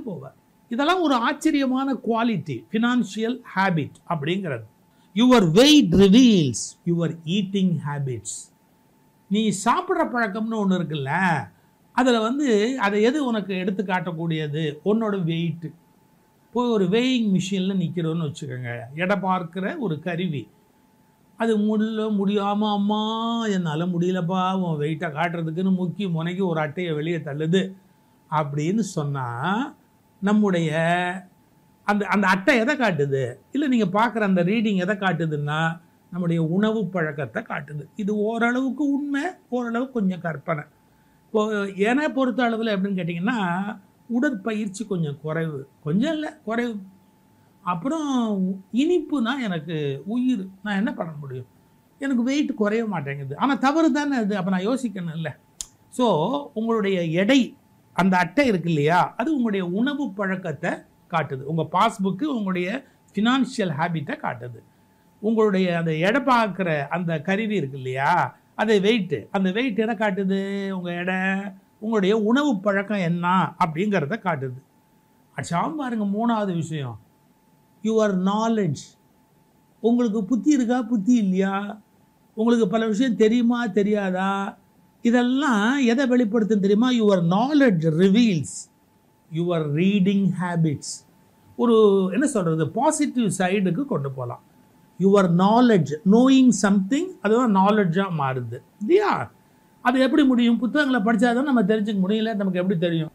போவார் இதெல்லாம் ஒரு ஆச்சரியமான குவாலிட்டி ஃபினான்ஷியல் ஹேபிட் அப்படிங்கிறது your weight reveals your eating habits நீ சாப்பிட்ற பழக்கம்னு ஒன்று இருக்குல்ல அதில் வந்து அதை எது உனக்கு எடுத்து காட்டக்கூடியது உன்னோட வெயிட்டு போய் ஒரு வெயிங் மிஷினில் நிற்கிறோன்னு வச்சுக்கோங்க எடை பார்க்குற ஒரு கருவி அது முடியல முடியாமல் அம்மா என்னால் முடியலப்பா உன் வெயிட்டை காட்டுறதுக்குன்னு முக்கி முனைக்கு ஒரு அட்டையை வெளியே தள்ளுது அப்படின்னு சொன்னால் நம்முடைய அந்த அந்த அட்டை எதை காட்டுது இல்லை நீங்கள் பார்க்குற அந்த ரீடிங் எதை காட்டுதுன்னா நம்முடைய உணவு பழக்கத்தை காட்டுது இது ஓரளவுக்கு உண்மை ஓரளவு கொஞ்சம் கற்பனை இப்போ என்னை பொறுத்த அளவில் எப்படின்னு கேட்டிங்கன்னா உடற்பயிற்சி கொஞ்சம் குறைவு கொஞ்சம் இல்லை குறைவு அப்புறம் இனிப்புனா எனக்கு உயிர் நான் என்ன பண்ண முடியும் எனக்கு வெயிட் குறைய மாட்டேங்குது ஆனால் தவறு தானே அது அப்போ நான் யோசிக்கணும் இல்லை ஸோ உங்களுடைய எடை அந்த அட்டை இருக்கு இல்லையா அது உங்களுடைய உணவு பழக்கத்தை காட்டுது உங்கள் பாஸ்புக்கு உங்களுடைய ஃபினான்ஷியல் ஹேபிட்டை காட்டுது உங்களுடைய அந்த எடை பார்க்குற அந்த கருவி இருக்கு இல்லையா அது வெயிட்டு அந்த வெயிட் எதை காட்டுது உங்கள் எடை உங்களுடைய உணவு பழக்கம் என்ன அப்படிங்கிறத காட்டுது அச்சாம் பாருங்க மூணாவது விஷயம் யுவர் நாலேஜ் உங்களுக்கு புத்தி இருக்கா புத்தி இல்லையா உங்களுக்கு பல விஷயம் தெரியுமா தெரியாதா இதெல்லாம் எதை வெளிப்படுத்துன்னு தெரியுமா your knowledge reveals your reading habits ஒரு என்ன சொல்கிறது பாசிட்டிவ் சைடுக்கு கொண்டு போகலாம் யுவர் நாலேஜ் நோயிங் சம்திங் அதுதான் நாலேஜாக மாறுது இல்லையா அது எப்படி முடியும் புத்தகங்களை படித்தாதான் நம்ம தெரிஞ்சுக்க முடியல நமக்கு எப்படி தெரியும்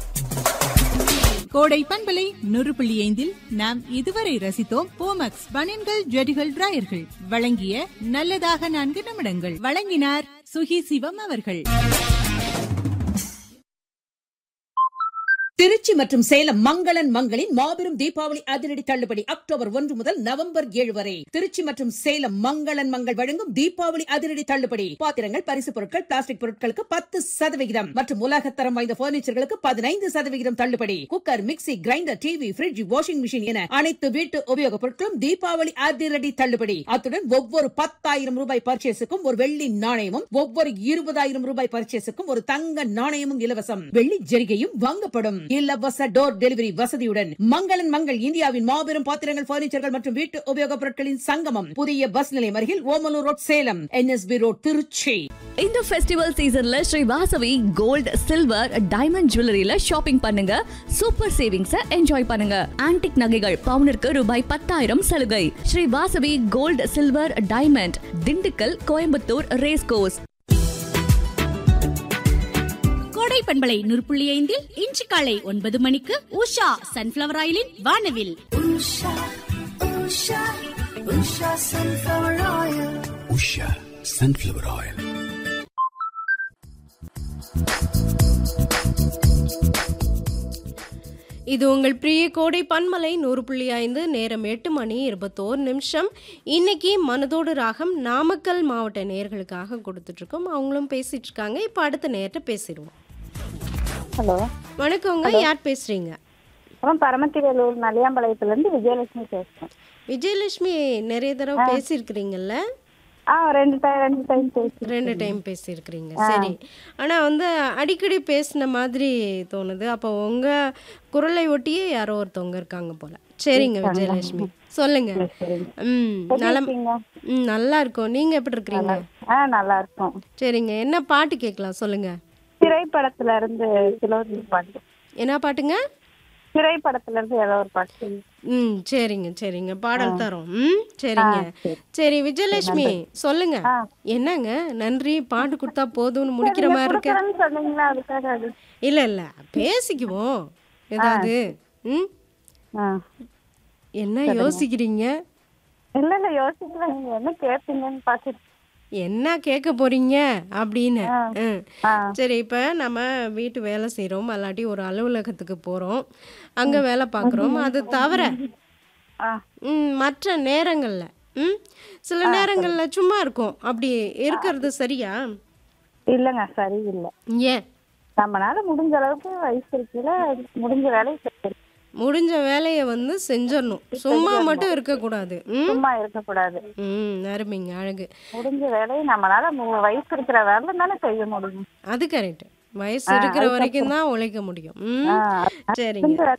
கோடை பண்பலை நூறு புள்ளி ஐந்தில் நாம் இதுவரை ரசித்தோம் போமக்ஸ் பனியன்கள் ஜெடிகள் டிராயர்கள் வழங்கிய நல்லதாக நான்கு நிமிடங்கள் வழங்கினார் சுகி சிவம் அவர்கள் திருச்சி மற்றும் சேலம் மங்களன் மங்களின் மாபெரும் தீபாவளி அதிரடி தள்ளுபடி அக்டோபர் ஒன்று முதல் நவம்பர் ஏழு வரை திருச்சி மற்றும் சேலம் மங்களன் மங்கள் வழங்கும் தீபாவளி அதிரடி தள்ளுபடி பாத்திரங்கள் பரிசு பொருட்கள் பிளாஸ்டிக் பொருட்களுக்கு பத்து சதவிகிதம் மற்றும் உலகத்தரம் வாய்ந்த பர்னிச்சர்களுக்கு பதினைந்து சதவிகிதம் தள்ளுபடி cooker mixie grinder TV fridge washing machine என அனைத்து வீட்டு உபயோகப் பொருட்களும் தீபாவளி அதிரடி தள்ளுபடி அத்துடன் ஒவ்வொரு பத்தாயிரம் ரூபாய் பர்ச்சேஸுக்கும் ஒரு வெள்ளி நாணயமும் ஒவ்வொரு இருபதாயிரம் ரூபாய் பர்ச்சேஸுக்கும் ஒரு தங்க நாணயமும் இலவசம் வெள்ளி ஜரிகையும் வாங்கப்படும் இலவச டோர் டெலிவரி வசதியுடன் மங்களன் மங்கள் இந்தியாவின் மாபெரும் பாத்திரங்கள் பர்னிச்சர்கள் மற்றும் வீட்டு உபயோகப் பொருட்களின் சங்கமம் புதிய பஸ் நிலையம் அருகில் Omalur road Salem N S P road Trichy இந்த ஃபெஸ்டிவல் சீசன்ல Shri Vasavi gold silver diamond ஜுவல்லரியில ஷாப்பிங் பண்ணுங்க சூப்பர் சேவிங்ஸ என்ஜாய் பண்ணுங்க ஆன்டிக் நகைகள் பவுனிற்கு ரூபாய் பத்தாயிரம் சலுகை Shri Vasavi gold silver diamond Dindigul Coimbatore race course கோடை பண்பலை நூறு புள்ளி ஐந்தில் இன்று காலை ஒன்பது மணிக்கு உஷா சன்ஃபிளவர் ஆயிலின் வானவில் உஷா சன்ஃப்ளவர் ஆயில் இது உங்கள் பிரிய கோடை பன்மலை நூறு புள்ளி ஐந்து நேரம் எட்டு மணி இருபத்தோரு நிமிஷம் இன்னைக்கு மனதோடு ராகம் நாமக்கல் மாவட்ட நேர்களுக்காக கொடுத்துட்ருக்கோம் அவங்களும் பேசிட்டு இருக்காங்க இப்போ அடுத்த நேரத்தை பேசிடுவோம் ஹலோ வணக்கங்க யார் பேசுறீங்க அப்புறம் பரமத்திவேலூர் நலியாம்பாளையத்துலேருந்து விஜயலட்சுமி பேசுகிறேன் விஜயலட்சுமி நிறைய தடவை பேசியிருக்கிறீங்கல்ல ஆ ரெண்டு டைம் ரெண்டு டைம் பேசுகிறேன் ரெண்டு டைம் பேசியிருக்கிறீங்க சரி ஆனால் வந்து அடிக்கடி பேசின மாதிரி தோணுது அப்போ உங்கள் குரலை ஒட்டியே யாரோ ஒருத்தவங்க இருக்காங்க போல சரிங்க விஜயலட்சுமி சொல்லுங்க ம் நலம் இருக்கீங்க? ம் நல்லா இருக்கோம் நீங்கள் எப்படி இருக்கிறீங்க ஆ நல்லா இருக்கும் சரிங்க என்ன பாட்டு கேட்கலாம் சொல்லுங்க திரைப்படத்துல இருந்து சிலோதி பாட்டு என்ன பாட்டுங்க திரைப்படத்துல இருந்து ஏதோ ஒரு பாட்டு ம் சரிங்க சரிங்க பாடல் தரோம் ம் சரிங்க சரி விஜயலட்சுமி சொல்லுங்க என்னங்க நன்றி பாட்டு கொடுத்தா போதும்னு முடிக்கிற மாதிரி இருக்கு கொடுக்குறேன்னு சொன்னீங்களா அதுக்காக அது இல்ல இல்ல பேசிக்குவோம் ஏதாவது ம் ஆ என்ன யோசிக்கிறீங்க இல்ல இல்ல யோசிக்கல நீங்க என்ன கேட்பீங்கன்னு பார்த்துட்டு என்ன கேட்க போறீங்க அப்படின்னு ம். ஆ. சரி இப்போ நம்ம வீட்டு வேலை செய்கிறோம் அல்லாட்டி ஒரு அலுவலகத்துக்கு போகிறோம் அங்கே வேலை பார்க்குறோம் அது தவிர ஆ ம், மற்ற நேரங்களில் ம் சில நேரங்களில் சும்மா இருக்கும் அப்படி இருக்கிறது சரியா இல்லைங்க சரியில்லை ஏன் நம்மளால முடிஞ்ச அளவுக்கு வயசு இருக்குல்ல முடிஞ்ச வேலையை செய்யணும். முடிஞ்ச வேலையை வந்து செஞ்சிடணும் சும்மா மட்டும் இருக்கக்கூடாது ம் சும்மா இருக்கக்கூடாது ம் அருமைங்க அழகு முடிஞ்ச வேலையை நம்மளால மு- வயசு இருக்கிற வேலை தானே செய்ய முடியும் அது கரெக்ட் வயசு இருக்கிற வரைக்கும் தான் உழைக்க முடியும் ம் ஆ, சரிங்க முடிஞ்ச